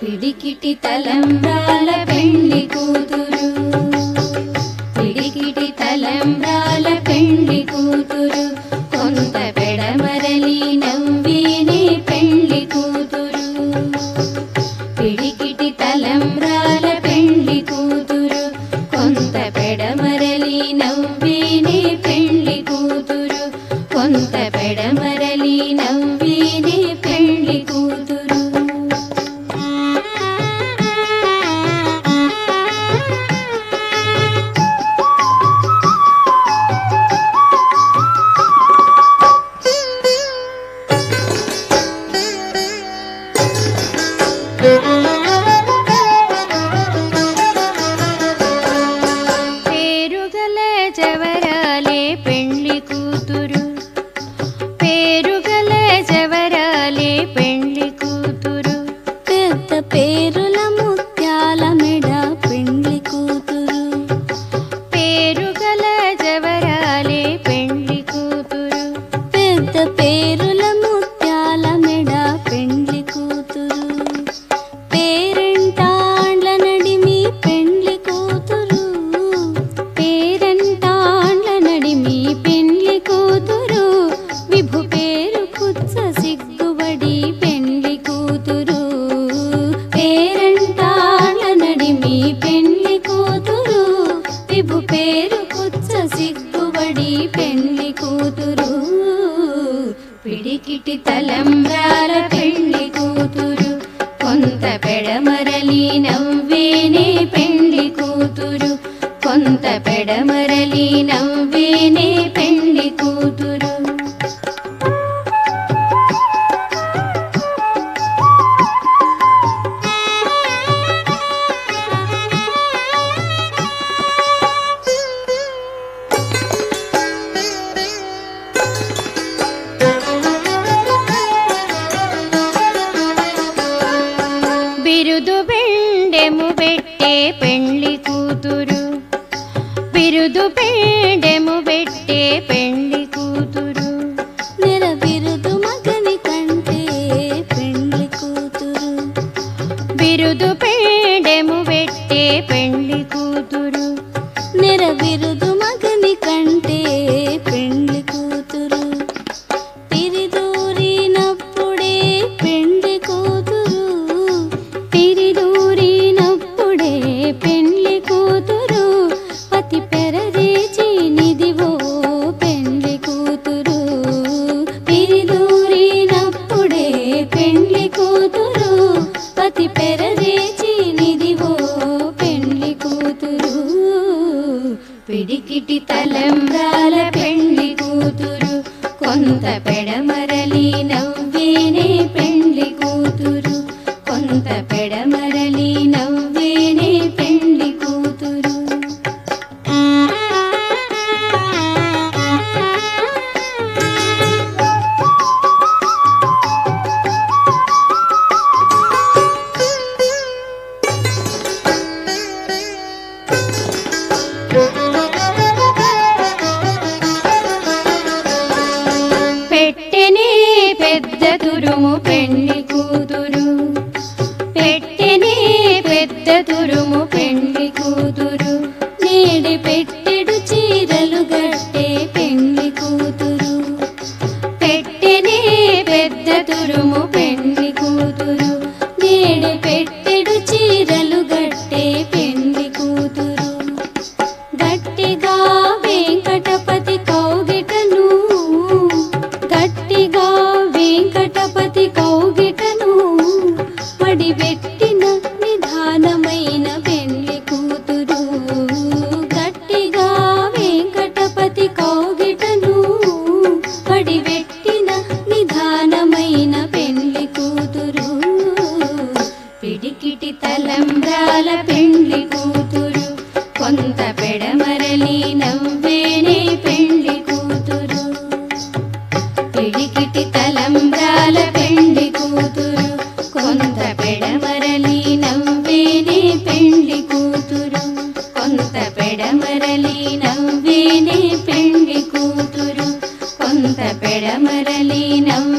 పిడికిటి తలంబ్రాల పెండ్లి కూతురు పిడికిటి తలంబ్రాల పెండ్లి కూతురు కొంత పెడమరలి నవ్విని పెండ్లి కూతురు పిడికిటి తలంబ్రాల పెండ్లి కూతురు కొంత పెడమరలి నవ్విని పెండ్లి కూతురు కొంత పెడమరలి నవ్విని పెండ్లి కూతురు పేరుగల జవరాలే పెండ్లి కూతురు పేరుగల జవరాలే పెండ్లి కూతురు పెద్ద పేరుల ముత్యాల మెడ పెండ్లి కూతురు పేరుగల జవరాలే పెండ్లి కూతురు పెద్ద పేరుల ముత్యాల మెడ పెండ్లి కూతురు పేరెంటాండ్ల నడిమి పెండ్లి కూతురు పేరంటాండ్ల నడిమి పెండ్లి కూతురు విభు పేరు కుచ్చ సిగ్గుబడి పెండ్లి కూతురు పేరంటాండ్ల నడిమి పెండ్లి కూతురు విభు పేరు కుచ్చ సిగ్గుబడి పెండ్లి కూతురు పిడికిటి తలంబ్రాల పెండ్లి కూతురు కొంత పెడమరలి నవ్వేనే పెండ్లి కూతురు కొంత పెడమరలి నవ్వేనే పెండ్లి కూతురు బిరుదు బెండెము పెట్టే పెండ్లి కూతురు బిరుదు బెండెము పెట్టే పెండ్లి కూతురు నెల బిరుదు మగని కంటే పెండ్లి కూతురు బిరుదు బెండెము పెట్టే పెండ్లి కూతురు నెర బిరుదు మగని కంటే పెండ్లి కూతురు తిరిదూరినప్పుడే పెండ్లి కూతురు తిరిదూరినప్పుడే పెండ్లి కూతురు పతి పెరదేచి నిదివో పెండ్లి కూతురు తిరిదూరినప్పుడే పెండ్లి కూతురు పతి పెరదేచి నిదివో పెండ్లి కూతురు పిడికిటి తలంబ్రాల పెండ్లి కూతురు కొంత పెడమరలి నవ్వేనే పెండ్లి కూతురు కొంత పెడమరలి నవ్వేనే పెండ్లి కూతురు పెట్టెనే పెద్ద తురుము పెండ్లి కూతురు పెట్టెనే పెద్ద తురుము పెండ్లి కూతురు నేడి పెట్టెడు చీరలు గట్టే పెండ్లి కూతురు పెట్టెనే పెద్ద తురుము పెండ్లి కూతురు నేడి పెట్టెడు చీరలు గట్టే పెండ్లి కూతురు గట్టిగా వెంకటపతి కౌగిటను గట్టిగా వెంకటపతి కౌగిటను పడిపెట్టిన నిధానమైన పెండ్లి కూతురు గట్టిగా వెంకటపతి కౌగిటను పడిపెట్టిన నిధానమైన పెండ్లి కూతురు పిడికిటి తలంబ్రాల పెండ్లి కూతురు కొంత పెడమరలి నవ్వేనే పెండ్లి కూతురు పిడికిటి తలంబ్రాల పెండ్లి కూతురు కొంత పెడమరలి నవ్వేనే పెండ్లి కూతురు కొంత పెడమరలి నవ్వేనే పెండ్లి కూతురు కొంత పెడమరలి నవ్వు